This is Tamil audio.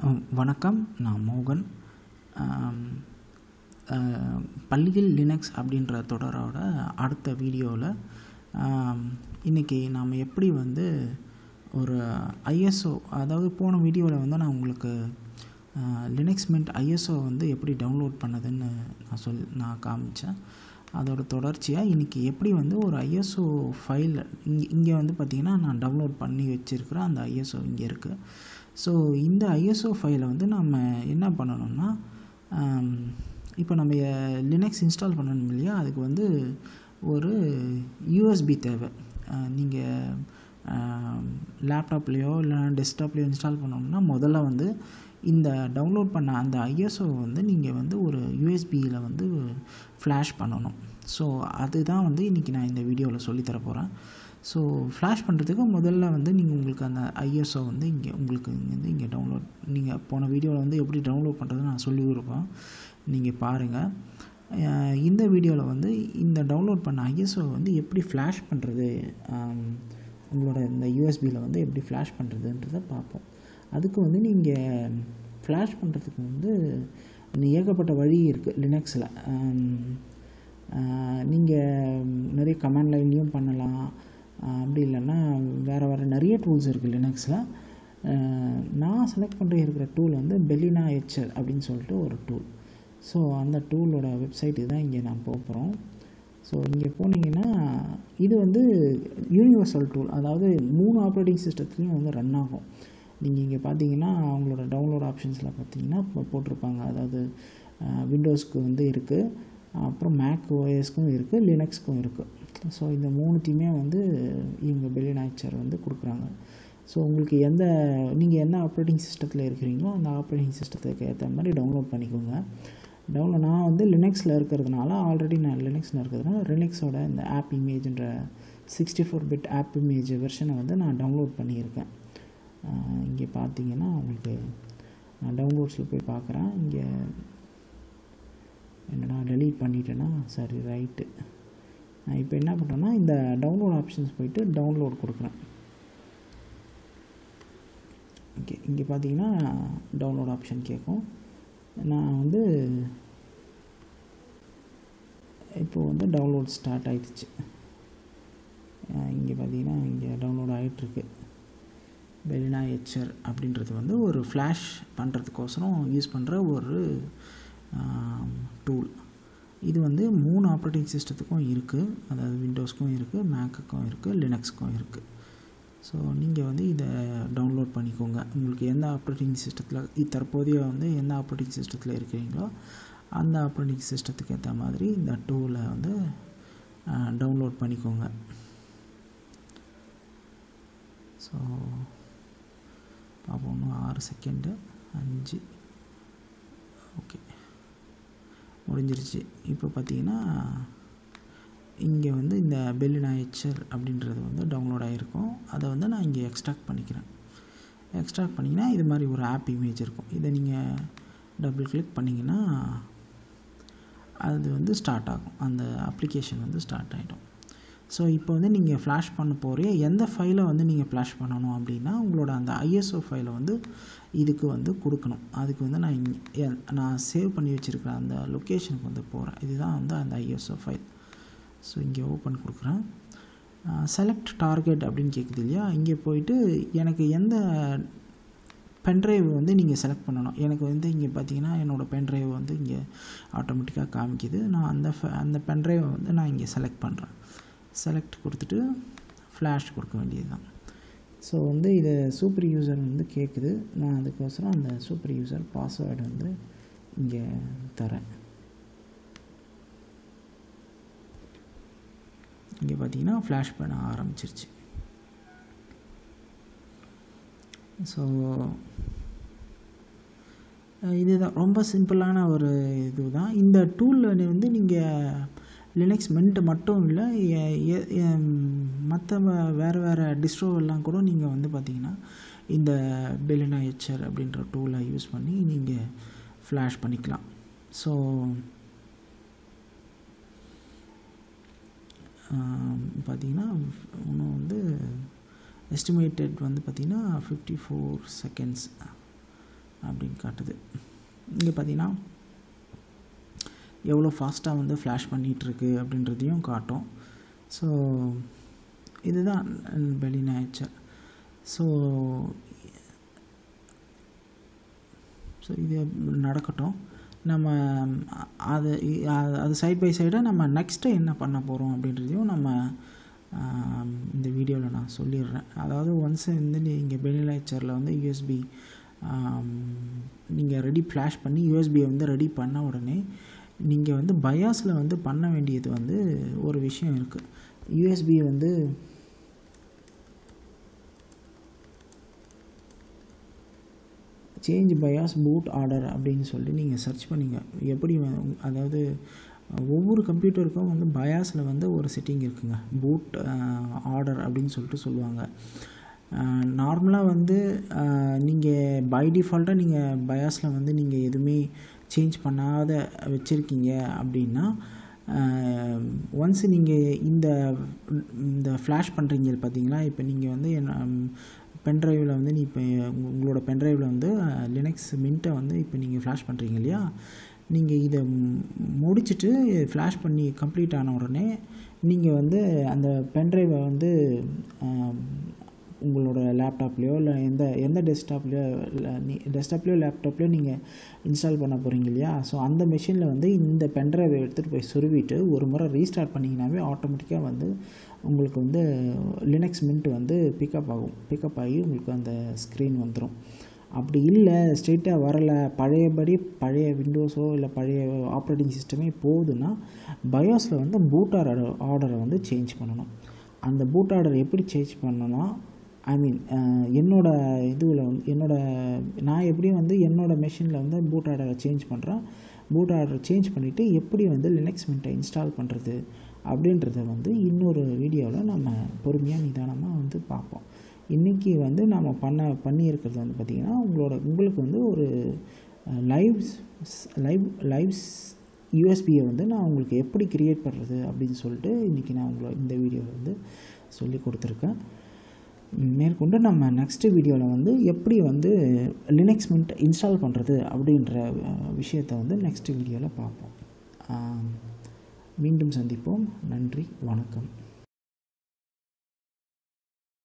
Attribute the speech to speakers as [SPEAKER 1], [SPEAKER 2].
[SPEAKER 1] அஹ் வணக்கம் நான் மோகன் ஆம், அஹ், பள்ளியில் லினக்ஸ் அப்படின்ற தொடரோட அடுத்த வீடியோவில் இன்றைக்கி நாம் எப்படி வந்து ஒரு ஐஎஸ்ஓ அதாவது போன வீடியோவில் வந்து நான் உங்களுக்கு லினக்ஸ் மின்ட் ஐஎஸ்ஓ வந்து எப்படி டவுன்லோட் பண்ணதுன்னு நான் சொல் நான் காமிச்சேன் அதோட தொடர்ச்சியாக இன்றைக்கி எப்படி வந்து ஒரு ஐஎஸ்ஓ ஃபைல் இங்கே இங்கே வந்து பார்த்திங்கன்னா நான் டவுன்லோட் பண்ணி வச்சுருக்கிற அந்த ஐஎஸ்ஓ இங்கே இருக்குது ஸோ இந்த ஐஎஸ்ஓ ஃபைலை வந்து நம்ம என்ன பண்ணணும்னா இப்போ நம்ம லினக்ஸ் இன்ஸ்டால் பண்ணணும் இல்லையா அதுக்கு வந்து ஒரு யூஎஸ்பி தேவை நீங்கள் லேப்டாப்லேயோ இல்லை டெஸ்க்டாப்லேயோ இன்ஸ்டால் பண்ணணும்னா முதல்ல வந்து இந்த டவுன்லோட் பண்ண அந்த ஐஎஸ்ஓ வந்து நீங்கள் வந்து ஒரு யூஎஸ்பியில் வந்து ஃப்ளாஷ் பண்ணணும் ஸோ அதுதான் வந்து இன்றைக்கி நான் இந்த வீடியோவில் சொல்லித்தர போகிறேன் ஸோ ஃப்ளாஷ் பண்ணுறதுக்கு முதல்ல வந்து நீங்கள் உங்களுக்கு அந்த ஐஎஸ்ஓ வந்து இங்கே உங்களுக்கு வந்து இங்கே டவுன்லோட் நீங்கள் போன வீடியோவில் வந்து எப்படி டவுன்லோட் பண்ணுறது நான் சொல்லி கொடுப்பேன் நீங்கள் பாருங்கள் அஹ் இந்த வீடியோவில் வந்து இந்த டவுன்லோட் பண்ண ஐஎஸ்ஓ வந்து எப்படி ஃப்ளாஷ் பண்ணுறது உங்களோட இந்த யூஎஸ்பியில் வந்து எப்படி ஃப்ளாஷ் பண்ணுறதுன்றதை பார்ப்போம் அதுக்கு வந்து நீங்கள் ஃப்ளாஷ் பண்ணுறதுக்கு வந்து ஏகப்பட்ட வழி இருக்குது லினக்ஸில் நீங்கள் நிறைய கமாண்ட் லைன்லேயும் பண்ணலாம் அப்படி இல்லைன்னா வேறு வேறு நிறைய டூல்ஸ் இருக்குது லினக்ஸில் நான் செலக்ட் பண்ணுற இருக்கிற டூல் வந்து பெலினா ஹெச்எல் அப்படின்னு சொல்லிட்டு ஒரு டூல் ஸோ அந்த டூலோட வெப்சைட் தான் இங்கே நான் போக போகிறோம் ஸோ இங்கே போனீங்கன்னா இது வந்து யூனிவர்சல் டூல் அதாவது மூணு ஆப்ரேட்டிங் சிஸ்டத்துலேயும் வந்து ரன் ஆகும் நீங்கள் இங்கே பார்த்தீங்கன்னா அவங்களோட டவுன்லோட் ஆப்ஷன்ஸில் பார்த்தீங்கன்னா இப்போ போட்டிருப்பாங்க அதாவது விண்டோஸ்க்கு வந்து இருக்குது அப்புறம் மேக் ஓஎஸ்க்கும் இருக்குது லினக்ஸ்க்கும் இருக்குது ஸோ இந்த மூணுத்தையுமே வந்து இவங்க பெலினாய்ச்சர் வந்து கொடுக்குறாங்க ஸோ உங்களுக்கு எந்த நீங்கள் என்ன ஆப்ரேட்டிங் சிஸ்டத்தில் இருக்கிறீங்களோ அந்த ஆப்ரேட்டிங் சிஸ்டத்துக்கு ஏற்ற மாதிரி டவுன்லோட் பண்ணிக்கோங்க டவுன்லோட் நான் வந்து லினக்ஸில் இருக்கிறதுனால ஆல்ரெடி நான் லினக்ஸில் இருக்கிறதுனால லினக்ஸோட இந்த ஆப் இமேஜ்ன்ற sixty four bit app image வெர்ஷனை வந்து நான் டவுன்லோட் பண்ணியிருக்கேன் இங்கே பார்த்தீங்கன்னா உங்களுக்கு நான் டவுன்லோட்ஸில் போய் பார்க்குறேன் இங்கே என்னடா டெலீட் பண்ணிட்டேன்னா சரி ரைட்டு நான் இப்போ என்ன பண்ணுறேன்னா இந்த டவுன்லோட் ஆப்ஷன்ஸ் போயிட்டு டவுன்லோட் கொடுக்குறேன் ஓகே இங்கே பார்த்தீங்கன்னா டவுன்லோட் ஆப்ஷன் கேட்கும் நான் வந்து இப்போது வந்து டவுன்லோட் ஸ்டார்ட் ஆகிடுச்சு இங்கே பார்த்தீங்கன்னா இங்கே டவுன்லோட் ஆகிட்டுருக்கு பெலினா ஹெச்ஆர் அப்படின்றது வந்து ஒரு ஃப்ளாஷ் பண்ணுறதுக்கோசரம் யூஸ் பண்ணுற ஒரு டூல் இது வந்து மூணு ஆப்ரேட்டிங் சிஸ்டத்துக்கும் இருக்குது அதாவது விண்டோஸ்க்கும் இருக்குது மேக்குக்கும் இருக்குது லினக்ஸ்க்கும் இருக்குது ஸோ நீங்கள் வந்து இதை டவுன்லோட் பண்ணிக்கோங்க உங்களுக்கு எந்த ஆப்ரேட்டிங் சிஸ்டத்தில் தற்போதைய வந்து எந்த ஆப்ரேட்டிங் சிஸ்டத்தில் இருக்கிறீங்களோ அந்த ஆப்ரேட்டிங் சிஸ்டத்துக்கு ஏற்ற மாதிரி இந்த டூலை வந்து டவுன்லோட் பண்ணிக்கோங்க ஸோ பார்ப்போம் இன்னும் ஆறு செகண்டு அஞ்சு ஓகே முடிஞ்சிருச்சு இப்போ பார்த்தீங்கன்னா இங்கே வந்து இந்த பெல்லினா ஹெச்ஆர் அப்படின்றது வந்து டவுன்லோட் ஆகிருக்கும் அதை வந்து நான் இங்கே எக்ஸ்ட்ராக்ட் பண்ணிக்கிறேன் எக்ஸ்ட்ராக்ட் பண்ணிங்கன்னா இது மாதிரி ஒரு ஆப் இமேஜ் இருக்கும் இதை நீங்கள் டபுள் கிளிக் பண்ணிங்கன்னா அது வந்து ஸ்டார்ட் ஆகும் அந்த அப்ளிகேஷன் வந்து ஸ்டார்ட் ஆகிடும் ஸோ இப்போ வந்து நீங்கள் ஃப்ளாஷ் பண்ண போகிற எந்த ஃபைலை வந்து நீங்கள் ஃப்ளாஷ் பண்ணணும் அப்படின்னா உங்களோட அந்த ஐஎஸ்ஓ ஃபைலை வந்து இதுக்கு வந்து கொடுக்கணும் அதுக்கு வந்து நான் இங்கே நான் சேவ் பண்ணி வச்சுருக்கிற அந்த லொக்கேஷனுக்கு வந்து போகிறேன் இதுதான் வந்து அந்த ஐஎஸ்ஓ ஃபைல் ஸோ இங்கே ஓப்பன் கொடுக்குறேன் செலக்ட் டார்கெட் அப்படின்னு கேட்குது இல்லையா இங்கே போயிட்டு எனக்கு எந்த பென்ட்ரைவ் வந்து நீங்கள் செலக்ட் பண்ணணும் எனக்கு வந்து இங்கே பார்த்தீங்கன்னா என்னோடய பென்ட்ரைவ் வந்து இங்கே ஆட்டோமேட்டிக்காக காமிக்குது நான் அந்த அந்த பென்ட்ரைவை வந்து நான் இங்கே செலக்ட் பண்ணுறேன் செலக்ட் கொடுத்துட்டு ஃப்ளாஷ் கொடுக்க வேண்டியது தான் ஸோ வந்து இதை சூப்பர் யூசர் வந்து கேட்குது நான் அதுக்கோசரம் அந்த சூப்பர் யூசர் பாஸ்வேர்டு வந்து இங்கே தரேன் இங்கே பார்த்தீங்கன்னா ஃப்ளாஷ் பண்ண ஆரம்பிச்சிருச்சு ஸோ இதுதான் ரொம்ப சிம்பிளான ஒரு இது தான் இந்த டூலில் வந்து நீங்கள் லினக்ஸ் மின்ட் மட்டும் இல்லை மற்ற வேறு வேறு டிஸ்ட்ரோ எல்லாம் கூட நீங்கள் வந்து பார்த்தீங்கன்னா இந்த பெலினா ஹெச்ஆர் அப்படின்ற டூலை யூஸ் பண்ணி நீங்கள் ஃப்ளாஷ் பண்ணிக்கலாம் ஸோ பார்த்தீங்கன்னா இன்னும் வந்து எஸ்டிமேட்டட் வந்து பார்த்திங்கன்னா ஃபிஃப்டி ஃபோர் செகண்ட்ஸ் அப்படின்னு காட்டுது இங்கே பார்த்தீங்கன்னா எவ்வளோ ஃபாஸ்ட்டாக வந்து ஃப்ளாஷ் பண்ணிகிட்ருக்கு அப்படின்றதையும் காட்டும் ஸோ இதுதான் பெலி நேச்சர் ஸோ ஸோ இது நடக்கட்டும் நம்ம அது அது சைட் பை சைடாக நம்ம நெக்ஸ்ட்டு என்ன பண்ண போகிறோம் அப்படின்றதையும் நம்ம இந்த வீடியோவில் நான் சொல்லிடுறேன் அதாவது ஒன்ஸ் வந்து நீங்கள் பெனிலேச்சரில் வந்து யூஎஸ்பி நீங்கள் ரெடி ஃப்ளாஷ் பண்ணி யூஎஸ்பியை வந்து ரெடி பண்ண உடனே நீங்கள் வந்து பயாஸில் வந்து பண்ண வேண்டியது வந்து ஒரு விஷயம் இருக்குது யூஎஸ்பி வந்து சேஞ்ச் பயாஸ் பூட் ஆர்டர் அப்படின்னு சொல்லி நீங்கள் சர்ச் பண்ணிங்க எப்படி அதாவது ஒவ்வொரு கம்ப்யூட்டருக்கும் வந்து பயாஸில் வந்து ஒரு செட்டிங் இருக்குங்க பூட் ஆர்டர் அப்படின்னு சொல்லிட்டு சொல்லுவாங்க நார்மலாக வந்து நீங்கள் பை டிஃபால்ட்டாக நீங்கள் பயாஸில் வந்து நீங்கள் எதுவுமே சேஞ்ச் பண்ணாத வச்சுருக்கீங்க அப்படின்னா ஒன்ஸ் நீங்கள் இந்த இந்த ஃப்ளாஷ் பண்ணுறீங்க பார்த்தீங்களா இப்போ நீங்கள் வந்து பென்ட்ரைவில் வந்து நீ இப்போ உங்களோட பென்ட்ரைவில் வந்து லினக்ஸ் மின்ட்டை வந்து இப்போ நீங்கள் ஃப்ளாஷ் பண்ணுறீங்க இல்லையா நீங்கள் இதை முடிச்சுட்டு ஃப்ளாஷ் பண்ணி கம்ப்ளீட் ஆன உடனே நீங்கள் வந்து அந்த பென்ட்ரைவை வந்து உங்களோட லேப்டாப்லேயோ இல்லை எந்த எந்த டெஸ்க்டாப்லேயோ இல்லை நீ டெஸ்க்டாப்லேயோ லேப்டாப்லேயோ நீங்கள் இன்ஸ்டால் பண்ண போகிறீங்க இல்லையா ஸோ அந்த மிஷினில் வந்து இந்த பென்ட்ரைவை எடுத்துகிட்டு போய் சொருவிட்டு ஒரு முறை ரீஸ்டார்ட் பண்ணிங்கனாவே ஆட்டோமேட்டிக்காக வந்து உங்களுக்கு வந்து லினக்ஸ் மின்ட் வந்து பிக்கப் ஆகும் பிக்கப் ஆகி உங்களுக்கு அந்த ஸ்க்ரீன் வந்துடும் அப்படி இல்லை ஸ்ட்ரெயிட்டாக வரலை பழையபடி பழைய விண்டோஸோ இல்லை பழைய ஆப்ரேட்டிங் சிஸ்டமே போகுதுன்னா பயோஸில் வந்து பூட் ஆர்டர் ஆர்டரை வந்து சேஞ்ச் பண்ணணும் அந்த பூட் ஆர்டர் எப்படி சேஞ்ச் பண்ணணும்னா ஐ மீன் என்னோடய இதுவில் வந்து என்னோடய நான் எப்படியும் வந்து என்னோடய மெஷினில் வந்து பூட் ஆர்டரை சேஞ்ச் பண்ணுறேன் பூட் ஆர்டரை சேஞ்ச் பண்ணிவிட்டு எப்படி வந்து லினக்ஸ் மின்ட்டை இன்ஸ்டால் பண்ணுறது அப்படின்றத வந்து இன்னொரு வீடியோவில் நம்ம பொறுமையாக நிதானமாக வந்து பார்ப்போம் இன்றைக்கி வந்து நம்ம பண்ண பண்ணியிருக்கிறது வந்து பார்த்திங்கன்னா உங்களோட உங்களுக்கு வந்து ஒரு லைவ் லைவ் லைவ்ஸ் யூஎஸ்பியை வந்து நான் உங்களுக்கு எப்படி க்ரியேட் பண்ணுறது அப்படின்னு சொல்லிட்டு இன்றைக்கி நான் உங்களை இந்த வீடியோவில் வந்து சொல்லி கொடுத்துருக்கேன் மேற்கொண்டு நம்ம நெக்ஸ்ட் வீடியோவில் வந்து எப்படி வந்து லினக்ஸ் மின்ட் இன்ஸ்டால் பண்ணுறது அப்படின்ற விஷயத்தை வந்து நெக்ஸ்ட் வீடியோவில் பார்ப்போம் மீண்டும் சந்திப்போம் நன்றி வணக்கம்